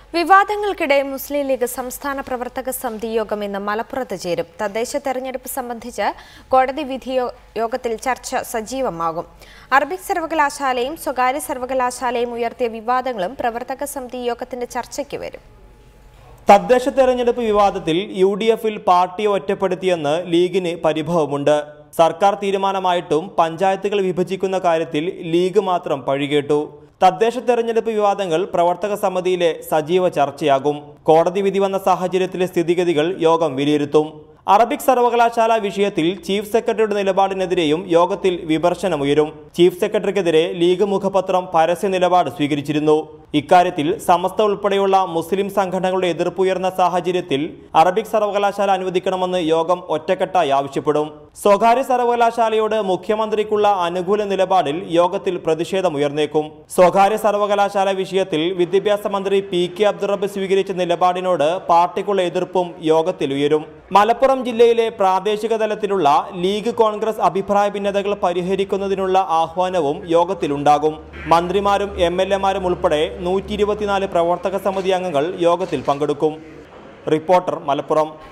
വിവാദങ്ങൾക്കിടെ മുസ്ലിം league സംസ്ഥാന പ്രവർത്തക സമിതി യോഗം ഇന്ന് മലപ്പുറത്ത് ചേരും തദ്ദേശ തെരഞ്ഞെടുപ്പ് സംബന്ധിച്ച് കോടതി വിധി യോ- യോഗത്തിൽ ചർച്ച സജീവമാകും അറബിക് സർവകലാശാലയും സ്വകാര്യ സർവകലാശാലയും ഉയർത്തിയ വിവാദങ്ങളും പ്രവർത്തക സമിതി യോഗത്തിന്റെ ചർച്ചയ്ക്ക് വരും തദ്ദേശ തെരഞ്ഞെടുപ്പ് വിവാദത്തിൽ യു ഡി എഫിൽ പാർട്ടിയെ ഒറ്റപ്പെടുത്തിയെന്ന് ലീഗിന് പരിഭവമുണ്ട് സർക്കാർ തീരുമാനമായിട്ടും പഞ്ചായത്തുകൾ വിഭജിക്കുന്ന കാര്യത്തിൽ ലീഗ് മാത്രം പഴികേട്ടു തദ്ദേശ തെരഞ്ഞെടുപ്പ് വിവാദങ്ങൾ പ്രവർത്തക സമിതിയിലെ സജീവ ചർച്ചയാകും കോടതി വിധി വന്ന സാഹചര്യത്തിലെ സ്ഥിതിഗതികൾ യോഗം വിലയിരുത്തും അറബിക് സർവകലാശാല വിഷയത്തിൽ ചീഫ് സെക്രട്ടറിയുടെ നിലപാടിനെതിരെയും യോഗത്തിൽ വിമർശനമുയരും ചീഫ് സെക്രട്ടറിക്കെതിരെ ലീഗ് മുഖപത്രം പരസ്യ നിലപാട് സ്വീകരിച്ചിരുന്നു ഇക്കാര്യത്തിൽ സമസ്ത ഉൾപ്പെടെയുള്ള മുസ്ലിം സംഘടനകളുടെ എതിർപ്പുയർന്ന സാഹചര്യത്തിൽ അറബിക് സർവകലാശാല അനുവദിക്കണമെന്ന് യോഗം ഒറ്റക്കെട്ടായി ആവശ്യപ്പെടും സ്വകാര്യ സർവകലാശാലയോട് മുഖ്യമന്ത്രിക്കുള്ള അനുകൂല നിലപാടിൽ യോഗത്തിൽ പ്രതിഷേധമുയർന്നേക്കും സ്വകാര്യ സർവകലാശാല വിഷയത്തിൽ വിദ്യാഭ്യാസ മന്ത്രി പി കെ അബ്ദുറബ് സ്വീകരിച്ച നിലപാടിനോട് പാർട്ടിക്കുള്ള എതിർപ്പും യോഗത്തിൽ ഉയരും മലപ്പുറം ജില്ലയിലെ പ്രാദേശിക തലത്തിലുള്ള ലീഗ് കോൺഗ്രസ് അഭിപ്രായ ഭിന്നതകൾ പരിഹരിക്കുന്നതിനുള്ള ആഹ്വാനവും യോഗത്തിലുണ്ടാകും മന്ത്രിമാരും എം എൽ എമാരും ഉൾപ്പെടെ നൂറ്റി ഇരുപത്തിനാല് പ്രവർത്തക സമിതി അംഗങ്ങൾ യോഗത്തിൽ പങ്കെടുക്കും റിപ്പോർട്ടർ മലപ്പുറം